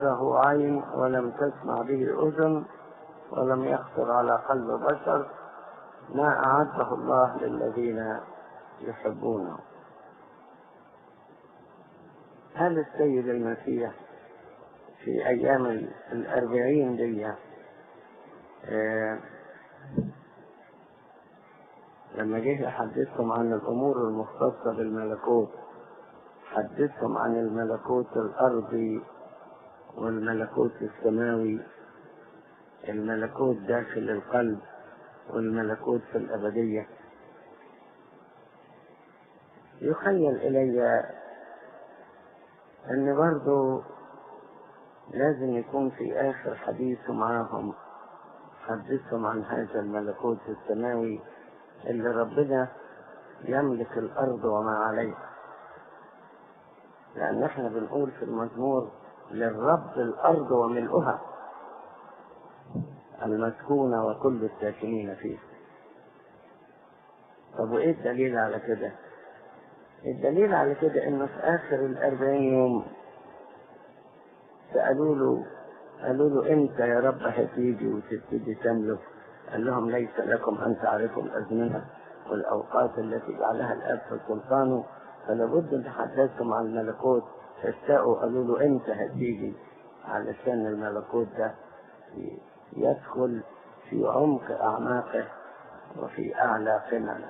له عين ولم تسمع به أذن ولم يخطر على قلب بشر ما أعده الله للذين يحبونه هل السيد المسيح في أيام الأربعين دي آه لما جه يحدثكم عن الأمور المختصة بالملكوت حدثكم عن الملكوت الأرضي والملكوت السماوي الملكوت داخل القلب والملكوت في الأبدية يخيل إلي أن برضو لازم يكون في آخر حديثه معهم حدثهم عن هذا الملكوت السماوي اللي ربنا يملك الأرض وما عليها لأن احنا بنقول في المزمور للرب الأرض وملؤها المسكونة وكل الساكنين فيها طب وإيه الدليل على كده؟ الدليل على كده إنه في آخر الأربعين يوم سألوا له قالوا له إمتى يا رب هتيجي وتبتدي تملك؟ قال لهم ليس لكم أن تعرفوا الأزمنة والأوقات التي جعلها الآب في سلطانه فلابد أن تحدثكم عن الملكوت فاستاءوا قالوا له إمتى هتيجي علشان الملكوت ده يدخل في عمق أعماقه وفي أعلى قممه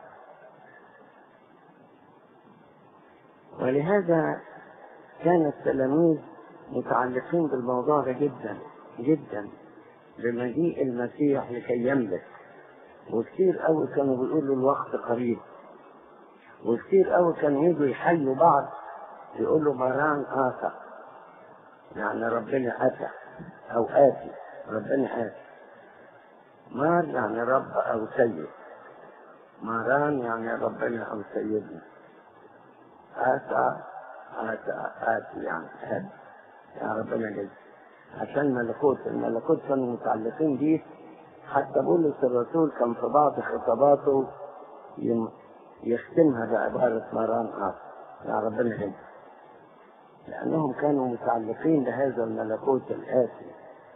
ولهذا كان التلاميذ متعلقين بالموضوع ده جدا جدا بمجيء المسيح لكي يملك وكثير قوي كانوا بيقولوا الوقت قريب وكثير قوي كانوا يجوا يحيوا بعض يقولوا مران آتى يعني ربنا أتى أو آتي ربنا آتي مار يعني رب أو سيد ماران يعني ربنا أو سيدنا آتى آتى آتي يعني آتي يا ربنا جل عشان ملكوت الملكوت كانوا متعلقين بيه حتى بولس الرسول كان في بعض خطاباته يختمها بعبارة مران آتي يا ربنا جل لأنهم كانوا متعلقين بهذا الملكوت الآتي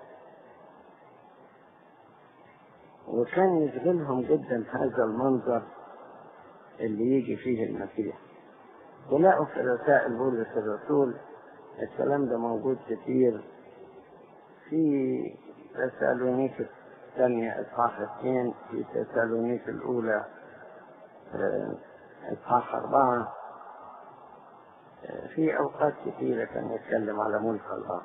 وكان يشغلهم جدا هذا المنظر اللي يجي فيه المسيح تلاقوا في رسائل بولس الرسول الكلام ده موجود كتير في تسالونيك الثانية إصحاح اثنين في تسالونيك الأولى إصحاح أربعة في أوقات كثيرة كان يتكلم على ملك الله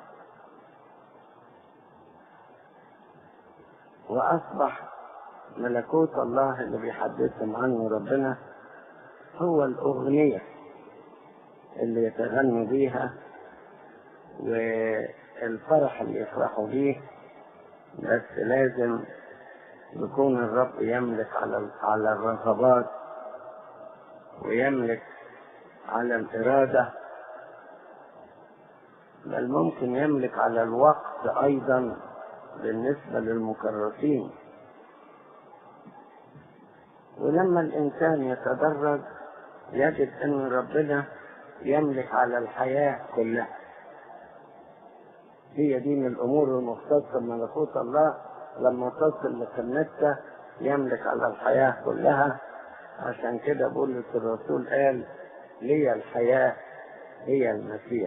وأصبح ملكوت الله اللي بيحدثهم عنه ربنا هو الأغنية اللي يتغنوا بيها والفرح اللي يفرحوا بيه بس لازم يكون الرب يملك على على الرغبات ويملك على الإرادة بل ممكن يملك على الوقت أيضا بالنسبة للمكرسين ولما الإنسان يتدرج يجد أن ربنا يملك على الحياة كلها هي دي من الأمور المختصة بملكوت الله لما تصل لقمتها يملك على الحياة كلها عشان كده بولس الرسول قال لي الحياة هي المسيح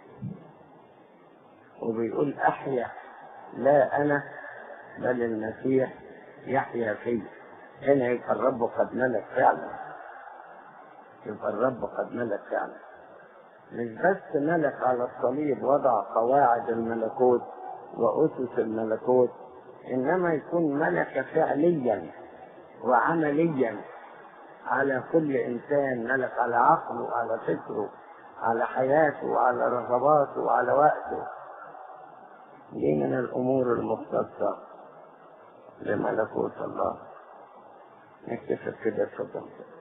وبيقول أحيا لا أنا بل المسيح يحيا في هنا يبقى الرب قد ملك فعلا يبقى الرب قد ملك فعلا مش بس ملك على الصليب وضع قواعد الملكوت وأسس الملكوت إنما يكون ملك فعليا وعمليا على كل إنسان ملك على عقله وعلى فكره على حياته وعلى رغباته وعلى وقته دي من الأمور المختصة لملكوت الله نكتفي كده اتفضل